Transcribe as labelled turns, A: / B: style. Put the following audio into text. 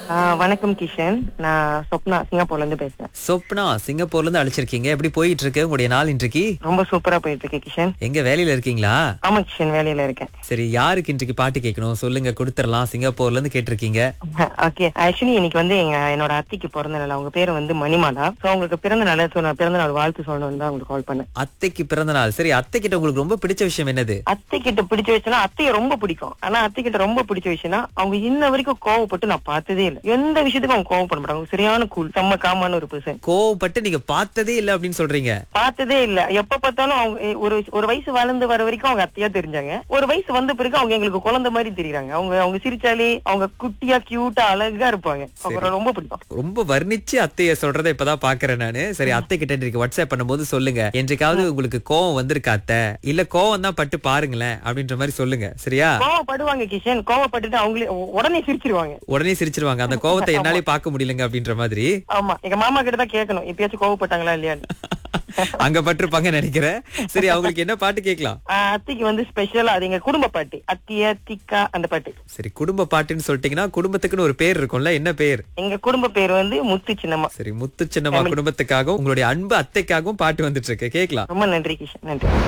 A: ஆ, வணக்கம் கிஷன் நான் சொப்னா சிங்கப்பூர்ல இருந்து பேசுறேன்
B: சொப்னா சிங்கப்பூர்ல இருந்து அழைச்சிருக்கீங்க எப்படி போயிட்டு இருக்கு உங்களுடைய நாள் இன்றைக்கு
A: ரொம்ப சூப்பரா போயிட்டு இருக்கு கிஷன்
B: எங்க வேலையில இருக்கீங்களா
A: ஆமா கிஷன் வேலையில இருக்கேன்
B: சரி யாருக்கு இன்றைக்கு பாட்டு கேட்கணும் சொல்லுங்க கொடுத்துடலாம் சிங்கப்பூர்ல இருந்து கேட்டிருக்கீங்க
A: ஓகே ஆக்சுவலி இன்னைக்கு வந்து எங்க என்னோட அத்திக்கு பிறந்த நாள் அவங்க பேரு வந்து மணிமாலா சோ அவங்களுக்கு பிறந்த நாள் so நான் பிறந்த நாள் வாழ்த்து சொல்லணும்னு தான் உங்களுக்கு கால் பண்ணேன்
B: அத்தைக்கு பிறந்த நாள் சரி அத்தை கிட்ட உங்களுக்கு ரொம்ப பிடிச்ச விஷயம் என்னது
A: அத்தை கிட்ட பிடிச்ச விஷயம்னா அத்தைய ரொம்ப பிடிக்கும் ஆனா அத்தை கிட்ட ரொம்ப பிடிச்ச விஷயம்னா அவங்க இன்ன வரைக்கும் கோவப்பட்டு நான் பார்த்ததே இல்லை எந்த விஷயத்துக்கும் அவங்க கோவப்பட மாட்டாங்க அவங்க சரியான கூல் செம்ம காமான ஒரு பர்சன்
B: கோவப்பட்டு நீங்க பார்த்ததே இல்ல அப்படின்னு சொல்றீங்க
A: பார்த்ததே இல்ல எப்ப பார்த்தாலும் அவங்க எ- ஒரு ஒரு வயசு வளர்ந்து வர வரைக்கும் அவங்க அத்தையா தெரிஞ்சாங்க ஒரு வயசு வந்த பிறகு அவங்க எங்களுக்கு குழந்தை மாதிரி தெரியுறாங்க அவங்க அவங்க சிரிச்சாலே அவங்க குட்டியா கியூட்டா அழகா இருப்பாங்க அவங்க ரொம்ப பிடிக்கும்
B: ரொம்ப வர்ணிச்சு அத்தைய சொல்றதை இப்பதான் பாக்குறேன் நானு சரி அத்தை கிட்ட இன்னைக்கு வாட்ஸ்அப் பண்ணும்போது சொல்லுங்க என்றைக்காவது உங்களுக்கு கோவம் வந்திருக்கா அத்தை இல்ல கோவம் தான் பட்டு பாருங்களேன் அப்படின்ற மாதிரி சொல்லுங்க சரியா
A: கோவப்படுவாங்க கிஷன் கோவப்பட்டுட்டு அவங்களே உ- உடனே சிரிச்சிருவாங்க
B: உடனே சிரிச்சிருவாங்க அந்த கோவத்தை என்னாலே பார்க்க முடியலங்க அப்படின்ற மாதிரி
A: ஆமா எங்க மாமா கிட்ட தான் கேட்கணும் எப்பயாச்சும் கோவப்பட்டாங்களா இல்லையான்னு
B: அங்க பட்டிருப்பாங்க நினைக்கிறேன் சரி அவங்களுக்கு என்ன பாட்டு கேட்கலாம்
A: ஆஹ் அத்திக்கு வந்து ஸ்பெஷலா அது எங்க குடும்ப பாட்டு அத்திய திக்கா அந்த பாட்டு
B: சரி குடும்ப பாட்டுன்னு சொல்லிட்டீங்கன்னா குடும்பத்துக்குன்னு ஒரு பேர் இருக்கும்ல என்ன பேர்
A: எங்க குடும்ப பேர் வந்து முத்து சின்னம்மா
B: சரி முத்து சின்னம்மா குடும்பத்துக்காகவும் உங்களுடைய அன்பு அத்தைக்காகவும் பாட்டு வந்துட்டு இருக்கு கேட்கலாம்
A: ரொம்ப நன்றி கிஷன் நன்றி